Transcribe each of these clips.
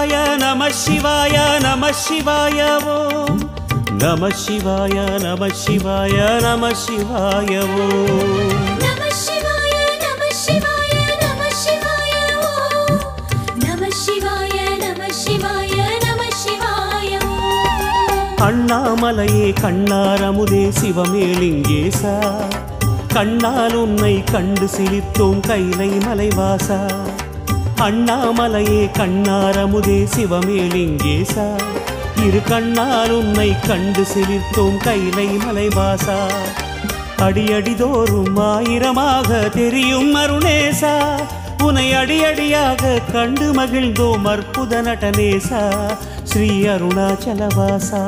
சிவாய நம சிவாய நம சிவாய ஓம் நம சிவாய நம சிவாய நம சிவாய ஓம் நம சிவாய நம சிவாய நம சிவாய ஓம் நம சிவாய நம சிவாய நம சிவாய ஓம் அண்ணாமலையே கண்ணாரமுதே சிவமேலிங்கேசா கண்ணால் உன்னை கண்டு சிலித்தோம் கைலை மலைவாசா அண்ணாமலையே கண்ணாரமுதே சிவமேலிங்கேசா இரு கண்ணால் உன்னை கண்டு சிலித்தோம் கைலை மலைவாசா அடியடிதோறும் ஆயிரமாக தெரியும் அருணேசா உனை அடியடியாக கண்டு மகிழ்ந்தோம் அற்புத நடனேசா ஸ்ரீ அருணாச்சலவாசா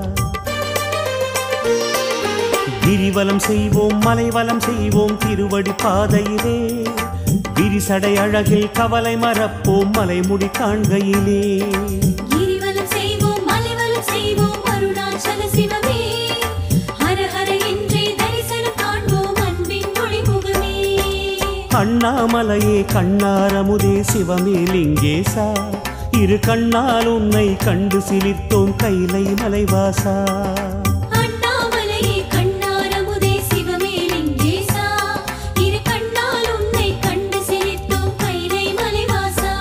கிரிவலம் செய்வோம் மலைவலம் செய்வோம் திருவடி பாதையிலே விரிசடை அழகில் கவலை மறப்போம் மலைமுடி காண்கையிலே கிரிவலம் செய்வோம் மலைவலம் செய்வோம் அருணாச்சல சிவமே ஹர ஹர என்றே தரிசனம் காண்போம் அன்பின் ஒளிமுகமே அண்ணாமலையே கண்ணாரமுதே சிவமேலிங்கேசா இரு கண்ணால் உன்னை கண்டு சிலித்தோம் கைலை மலைவாசா அண்ணாமலையே கண்ணாரமுதே சிவமேலிங்கேசா இரு கண்ணால் உன்னை கண்டு சிரித்தோம் கைலை மலைவாசா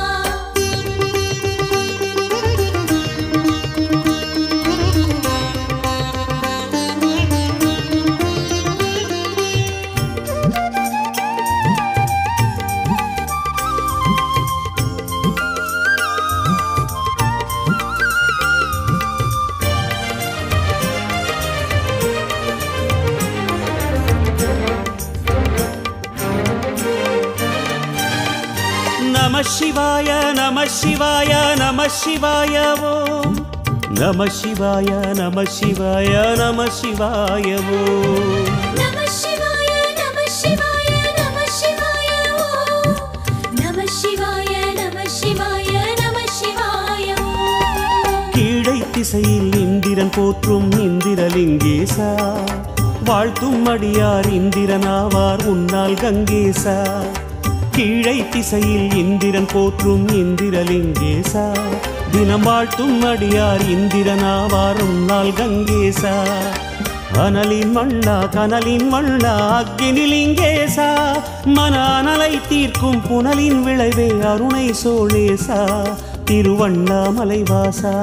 நம சிவாய நம சிவாய நம சிவாய ஓம் நம சிவாய நம சிவாய நம சிவாய ஓம் நம சிவாய நம சிவாய நம சிவாய ஓம் நம சிவாய நம சிவாய நம சிவாய ஓம் கீழை திசையில் இந்திரன் போற்றும் இந்திரலிங்கேசா வாழ்த்தும் அடியார் இந்திரனாவார் உன்னால் கங்கேசா கீழை திசையில் இந்திரன் போற்றும் இந்திரலிங்கேசா தினம் வாழ்த்தும் அடியார் இந்திரனாவார் உன்னால் கங்கேசா அனலின் மண்ணா கனலின் மண்ணா அக்கினிலிங்கேசா மன அனலை தீர்க்கும் புனலின் விளைவே அருணை சோழேசா திருவண்ணாமலைவாசா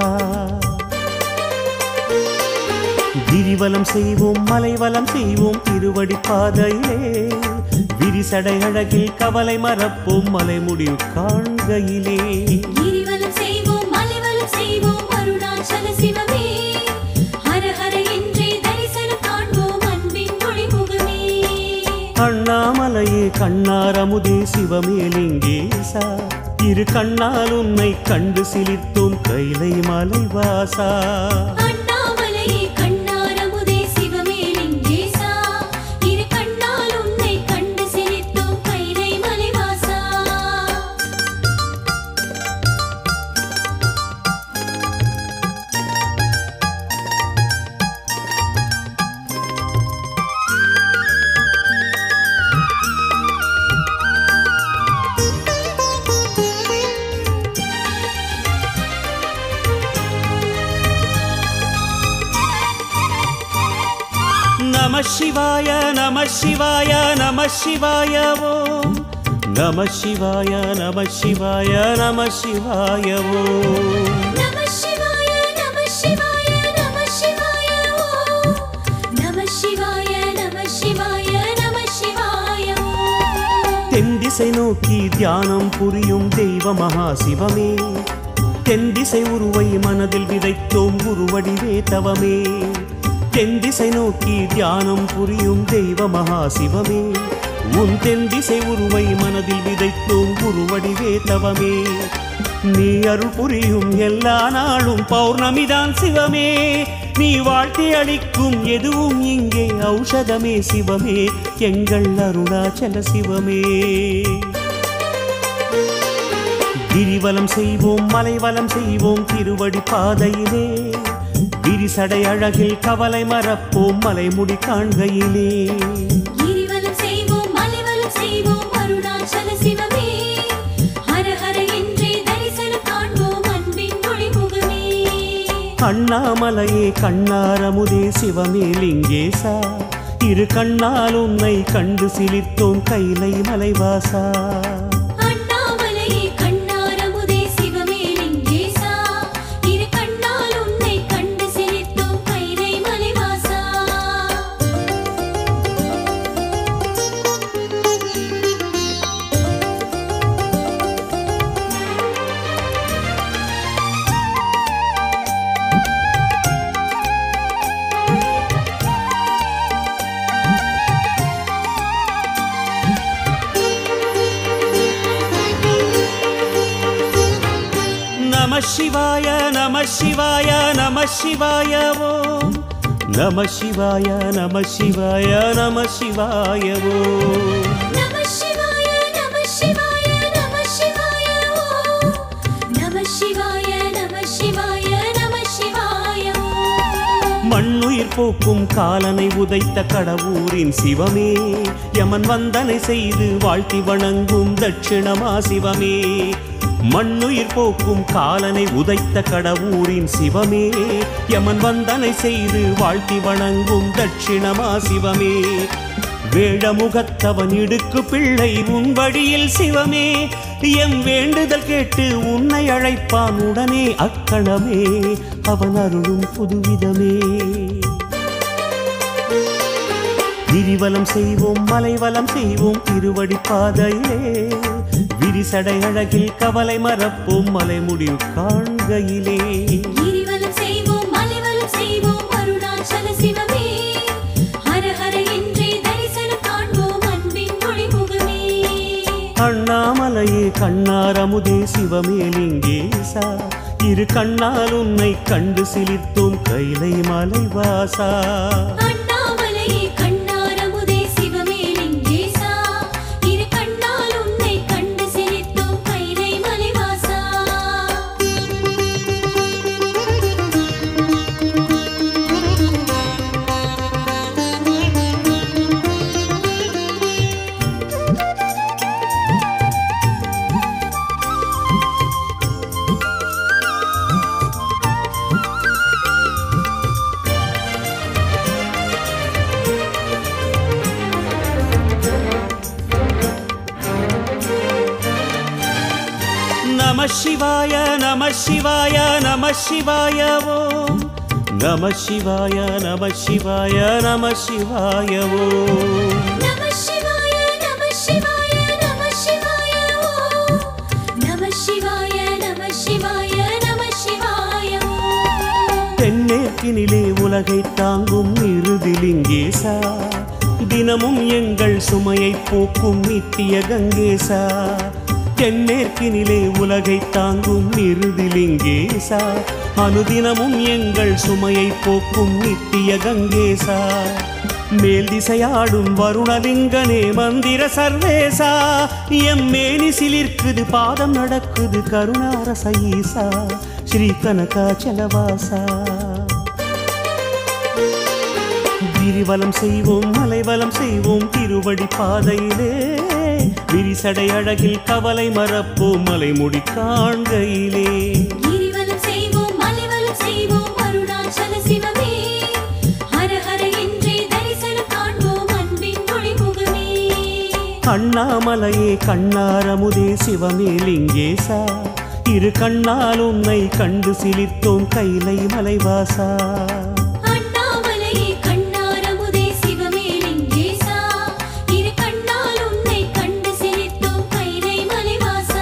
கிரிவலம் செய்வோம் மலைவலம் செய்வோம் திருவடி பாதையிலே விரிசடை அழகில் கவலை மறப்போம் மலைமுடி காண்கையிலே கிரிவலம் செய்வோம் மலைவலம் செய்வோம் அருணாச்சல சிவமே ஹர ஹர என்றே தரிசனம் காண்போம் அன்பின் ஒளிமுகமே அண்ணாமலையே கண்ணாரமுதே சிவமேலிங்கேசா இரு கண்ணால் உன்னை கண்டு சிலித்தோம் கைலை மலைவாசா அண்ணாமலையே கண்ணாரமுதே சிவமேலிங்கேசா இரு கண்ணால் உன்னை கண்டு சிரித்தோம் கைலை மலைவாசா நம சிவாய நம சிவாய நம சிவாய ஓம் நம சிவாய நம சிவாய நம சிவாய ஓம் நம சிவாய நம சிவாய நம சிவாய ஓம் நம சிவாய நம சிவாய நம சிவாய ஓம் தென் திசை நோக்கி தியானம் புரியும் தெய்வ மகா சிவமே தென் திசை உருவை மனதில் விதைத்தோம் குருவடிவே தவமே தென் திசை நோக்கி தியானம் புரியும் தெய்வ மகா சிவமே உன் தென் திசை உருவை மனதில் விதைத்தோம் குருவடிவே தவமே நீ அருள் புரியும் எல்லா நாளும் பௌர்ணமிதான் சிவமே நீ வாழ்த்தி அளிக்கும் எதுவும் இங்கே ஔஷதமே சிவமே எங்கள் அருணாச்சல சிவமே கிரிவலம் செய்வோம் மலைவலம் செய்வோம் திருவடி பாதையிலே விரிசடை அழகில் கவலை மறப்போம் மலைமுடி காண்கையிலே கிரிவலம் செய்வோம் மலைவலம் செய்வோம் அருணாச்சல சிவமே ஹர ஹர என்றே தரிசனம் காண்போம் அண்ணாமலையே கண்ணாரமுதே சிவமே லிங்கேசா இரு கண்ணால் உன்னை கண்டு சிலிர்த்தோம் கைலை மலைவாசா அண்ணாமலையே கண்ணாரமுதே சிவமே லிங்கேசா இரு கண்ணால் உன்னை கண்டு சிரித்தோம் கைலை மலைவாசா நம சிவாய நம சிவாய நம சிவாய ஓம் நம சிவாய நம சிவாய நம சிவாய ஓம் நம சிவாய நம சிவாய நம சிவாய ஓம் நம சிவாய நம சிவாய நம சிவாய ஓம் மண்ணுயிர் போக்கும் காலனை உதைத்த கடவுரின் சிவமே யமன் வந்தனை செய்து வாழ்த்தி வணங்கும் தட்சிணமா சிவமே மண்ணுயிர் போக்கும் காலனை உதைத்த கடவுரின் சிவமே யமன் வந்தனை செய்து வாழ்த்தி வணங்கும் தட்சிணமா சிவமே வேடமுகத்தவன் இடுக்கு பிள்ளை உன் வழியில் சிவமே எம் வேண்டுதல் கேட்டு உன்னை அழைப்பான் உடனே அக்கணமே அவன் அருளும் புதுவிதமே கிரிவலம் செய்வோம் மலைவலம் செய்வோம் திருவடி பாதையிலே விரிசடை அழகில் கவலை மறப்போம் மலை முடிவு காண்கையிலே கிரிவலம் செய்வோம் மலைவலம் செய்வோம் அருணாச்சல சிவமே ஹர ஹர என்றே தரிசனம் காண்போம் அன்பின் ஒளிமுகமே அண்ணாமலையே கண்ணாரமுதே சிவமேலிங்கேசா இரு கண்ணால் உன்னை கண்டு சிலிர்த்தோம் கைலை மலைவாசா அண்ணாமலையே கண்ணாரமுதே சிவமே லிங்கேசா இரு கண்ணால் உன்னை கண்டு சிரித்தோம் கைலை மலைவாசா நம சிவாய நம சிவாய நம சிவாய ஓம் நம சிவாய நம சிவாய நம சிவாய ஓம் நம சிவாய நம சிவாய நம சிவாய ஓம் நம சிவாய நம சிவாய நம சிவாய ஓம் தென்னேற்கினிலே உலகை தாங்கும் இறுதிலிங்கேசா தினமும் எங்கள் சுமையை போக்கும் நித்திய கங்கேசா தென்னேற்கினிலே உலகை தாங்கும் இறுதிலிங்கேசா அனுதினமும் எங்கள் சுமையை போக்கும் நித்திய கங்கேசா மேல் திசையாடும் வருணலிங்கனே மந்திர சர்வேசா எம் மேனி சிலிர்க்குது பாதம் நடக்குது கருணாரச ஈசா ஸ்ரீ கனகாச்சலவாசா கிரிவலம் செய்வோம் மலைவலம் செய்வோம் திருவடி பாதையிலே விரிசடை அழகில் கவலை மறப்போம் மலைமுடி காண்கையிலே கிரிவலம் செய்வோம் மலைவலம் செய்வோம் அருணாச்சல சிவமே ஹர ஹர என்றே தரிசனம் காண்போம் அன்பின் ஒளிமுகமே அண்ணாமலையே கண்ணாரமுதே சிவமே லிங்கேசா இரு கண்ணால் உன்னை கண்டு சிலிர்த்தோம் கைலை மலைவாசா அண்ணாமலையே கண்ணாரமுதே சிவமே லிங்கேசா இரு கண்ணால் உன்னை கண்டு சிரித்தோம் கைலை மலைவாசா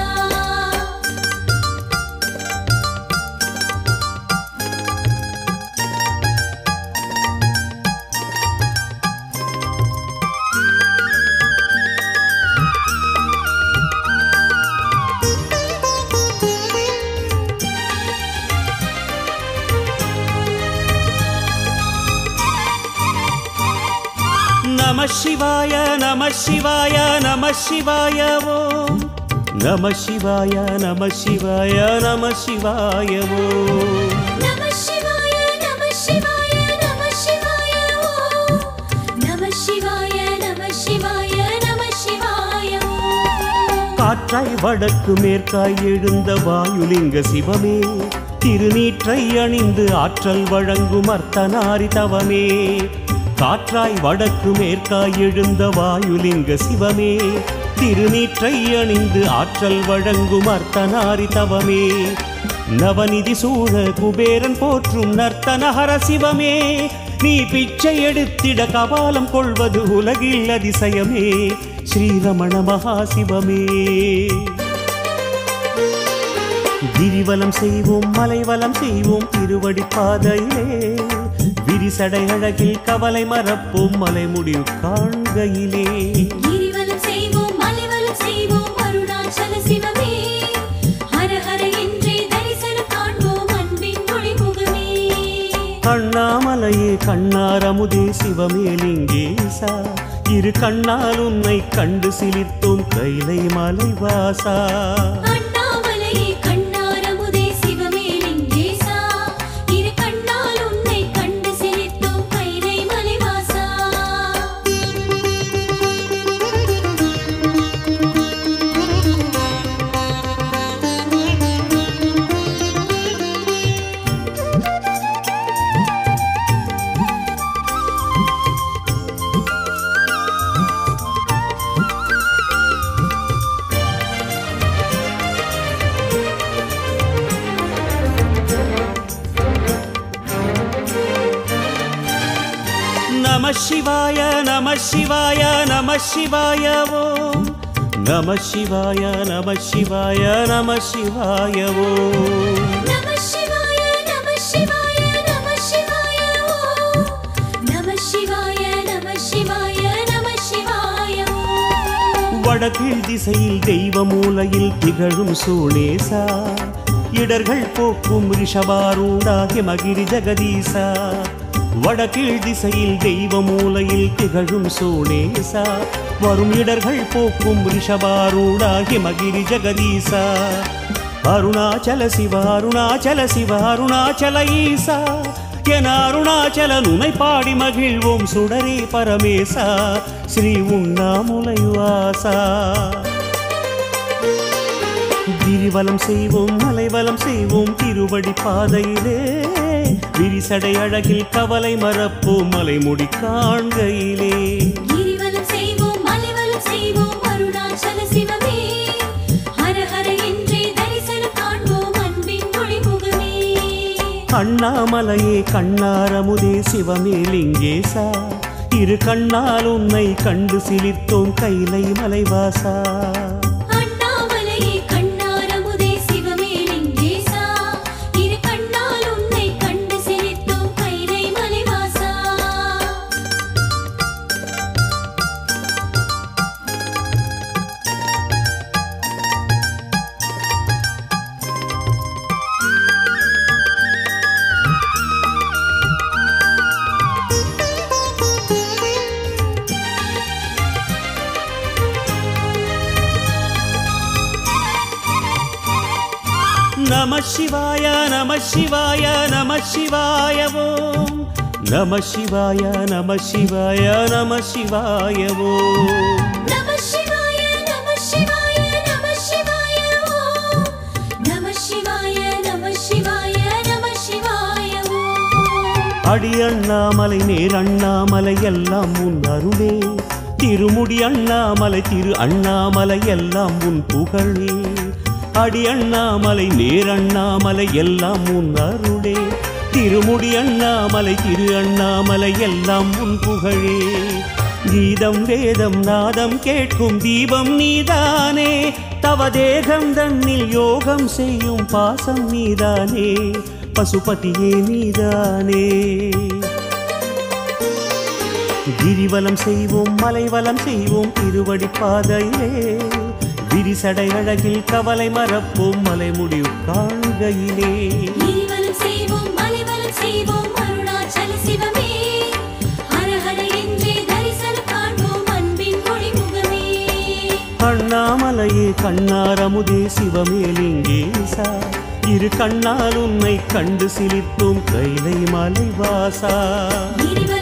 நம சிவாய நம சிவாய நம சிவாய ஓம் நம சிவாய நம சிவாய நம சிவாய ஓம் நம சிவாய நம சிவாய நம சிவாய ஓம் நம சிவாய நம சிவாய நம சிவாய ஓம் காற்றாய் வடக்கு மேற்காய் எழுந்த வாயுலிங்க சிவமே திருநீற்றை அணிந்து ஆற்றல் வழங்கும் அர்த்தநாரி தவமே காற்றாய் வடக்கு மேற்காய் எழுந்த வாயுலிங்க சிவமே திருநீற்றை அணிந்து ஆற்றல் வழங்கும் அர்த்தநாரி தவமே நவநிதி சூழ குபேரன் போற்றும் நர்த்தனஹர சிவமே நீ பிச்சை எடுத்திட கபாலம் கொள்வது உலகில் அதிசயமே ஸ்ரீரமண மகாசிவமே கிரிவலம் செய்வோம் மலைவலம் செய்வோம் திருவடி பாதையிலே விரிசடை அழகில் கவலை மறப்போம் மலைமுடிவு காண்கையிலே கிரிவலம் செய்வோம் மலைவலம் செய்வோம் அருணாச்சல சிவமே ஹர ஹர என்றே தரிசனம் காண்போம் அன்பின் ஒளிமுகமே கண்ணாமலையே கண்ணாரமுதே சிவமேலிங்கேசா இரு கண்ணால் உன்னை கண்டு சிலிர்த்தோம் கைலை மலைவாசா அண்ணாமலையே கண்ணாரமுதே சிவமேலிங்கேசா இரு கண்ணால் உன்னை கண்டு சிரித்தோம் கைலை மலைவாசா நம சிவாய நம சிவாய நம சிவாய ஓம் நம சிவாய நம சிவாய நம சிவாய ஓம் நம சிவாய நம சிவாய நம சிவாய ஓம் நம சிவாய நம சிவாய நம சிவாய ஓம் வடகிழ் திசையில் தெய்வ மூலையில் திகழும் சூளேசா இடர்கள் போக்கும் ரிஷபாரூடா ஹிமகிரி ஜெகதீசா வடகிழ் திசையில் தெய்வ மூலையில் திகழும் சூளேசா வரும் இடர்கள் போக்கும் ரிஷபாரூடா ஹிமகிரி ஜெகதீசா அருணாச்சல சிவ அருணாச்சல சிவ அருணாச்சல ஈசா என அருணாச்சல நுனை பாடி மகிழ்வோம் சுடரே பரமேசா ஸ்ரீ உண்ணாமுலைவாசா கிரிவலம் செய்வோம் மலைவலம் செய்வோம் திருவடி பாதையிலே விரிசடை அழகில் கவலை மறப்போம் மலைமுடி காண்கையிலே கிரிவலம் செய்வோம் மலைவலம் செய்வோம் அருணாச்சல சிவமே ஹர ஹர என்றே தரிசனம் காண்போம் அன்பின் ஒளிமுகமே அண்ணாமலையே கண்ணாரமுதே சிவமேலிங்கேசா இரு கண்ணால் உன்னை கண்டு சிலிர்த்தோம் கைலை மலைவாசா அண்ணாமலையே கண்ணாரமுதே சிவமேலிங்கேசா இரு கண்ணால் உன்னை கண்டு சிரித்தோம் கைலை மலைவாசா நம சிவாய நம சிவாய நம சிவாய ஓம் நம சிவாய நம சிவாய நம சிவாய ஓம் நம சிவாய நம சிவாய நம சிவாய ஓம் நம சிவாய நம சிவாய நம சிவாய ஓம் அடி அண்ணாமலை நேர் அண்ணாமலை எல்லாம் உன் அருளே திருமுடி அண்ணாமலை திரு அண்ணாமலை எல்லாம் உன் புகழே அடி அண்ணாமலை நேர் அண்ணாமலை எல்லாம் உன் அருளே திருமுடி அண்ணாமலை திரு அண்ணாமலை எல்லாம் உன் புகழே கீதம் வேதம் நாதம் கேட்கும் தீபம் நீதானே தவ தேகம் தன்னில் யோகம் செய்யும் பாசம் நீதானே பசுபதியே நீதானே கிரிவலம் செய்வோம் மலைவலம் செய்வோம் திருவடி பாதையிலே விரிசடை அழகில் கவலை மறப்போம் மலைமுடிவு காண்கையிலே கிரிவலம் செய்வோம் மலைவலம் செய்வோம் அருணாச்சல சிவமே ஹர ஹர என்றே தரிசனம் காண்போம் அன்பின் ஒளிமுகமே அண்ணாமலையே கண்ணாரமுதே சிவமேலிங்கேசா இரு கண்ணால் உன்னை கண்டு சிலிர்த்தோம் கைலை மலைவாசா கிரிவலம்